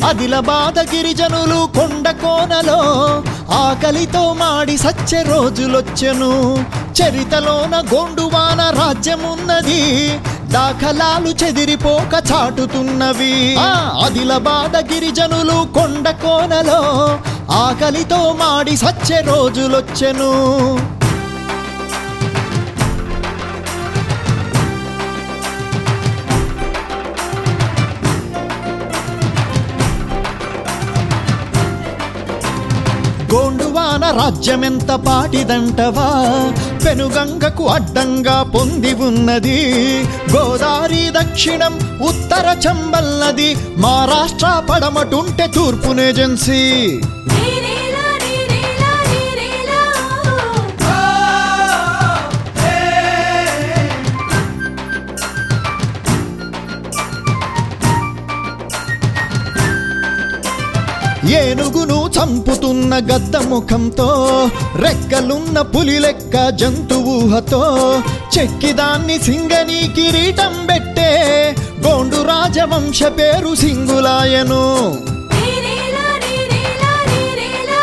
అదిలబాద గిరిజనులు కొండ కోనలో ఆకలితో మాడి సచ్చే రోజులొచ్చెను చరితలోన గోండువాన రాజ్యమున్నది దాఖలాలు చెదిరిపోక చాటుతున్నవి ఆ అదిలబాద గిరిజనులు కొండ కోనలో ఆకలితో మాడి సచ్చే రోజులొచ్చెను గోండువాన రాజ్యమెంత పాటిదంటవా పెనుగంగకు అడ్డంగా పొంది ఉన్నది గోదావరి దక్షిణం ఉత్తర చంబల్ మహారాష్ట్ర పడమటుంటే తూర్పున ఏజెన్సీ నీరేలా నీరేలా నీరేలా ఏనుగును చంపుతున్న గద్ద ముఖంతో రెక్కలున్న పులి లెక్క జంతువుహతో చెక్కిదాన్ని సింగని కిరీటం పెట్టే గోండు రాజవంశ పేరు సింగులాయను నీరేలా నీరేలా నీరేలా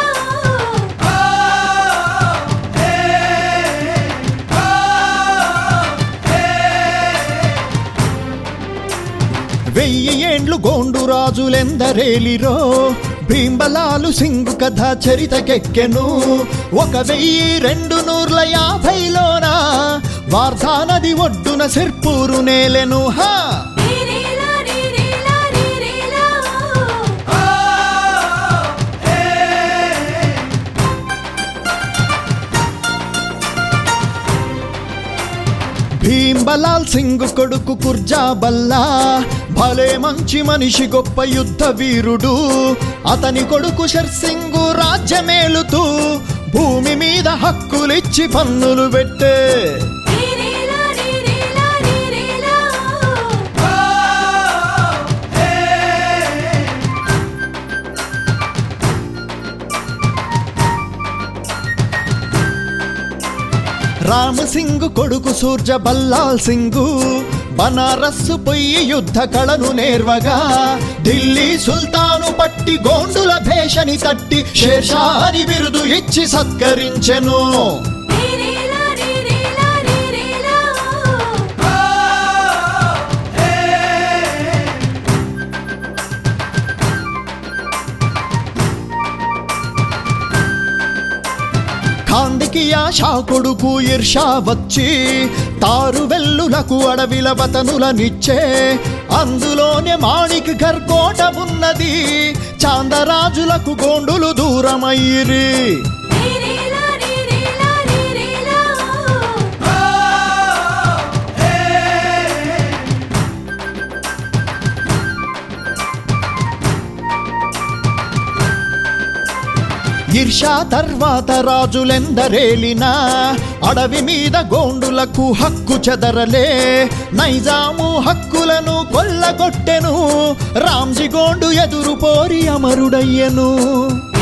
వెయ్యి ఏండ్లు గోండు రాజులెందరేలిరో భీంబలాలు సింగు కథ చరితకెక్కెను ఒక వెయ్యి రెండు నూర్ల యాభైలోన వార్ధా నది ఒడ్డున సిర్పూరు నేలెను హా నీరేలా నీరేలా నీరేలా భీంబలాల్ సింగ్ కొడుకు కుర్జా బల్లా భలే మంచి మనిషి గొప్ప యుద్ధ వీరుడు అతని కొడుకు షర్సింగు రాజ్యమేలుతూ భూమి మీద హక్కులిచ్చి పన్నులు పెట్టే నీరేలా నీరేలా నీరేలా రామ్ సింగ్ కొడుకు సూర్జ బల్లాల్ సింగు బనారస్సు పొయ్యి యుద్ధ కళను నేర్వగా ఢిల్లీ సుల్తాను పట్టి గోండుల భేషని తట్టి శేషాని బిరుదు ఇచ్చి సత్కరించెను నీరేలా నీరేలా నీరేలా ఖాందికి ఆశా కొడుకు ఇర్షా వచ్చి తారు వెల్లులకు అడవిల వతనులనిచ్చే అందులోనే మాణిక్ గర్కోట ఉన్నది చాందరాజులకు గోండులు దూరమయ్యిరి నీరేలా నీరేలా నీరేలా ఈర్షా తర్వాత రాజులెందరేలినా అడవి మీద గోండులకు హక్కు చెదరలే నైజాము హక్కులను కొల్లగొట్టెను రామ్జీ గోండు ఎదురు పోరి అమరుడయ్యెను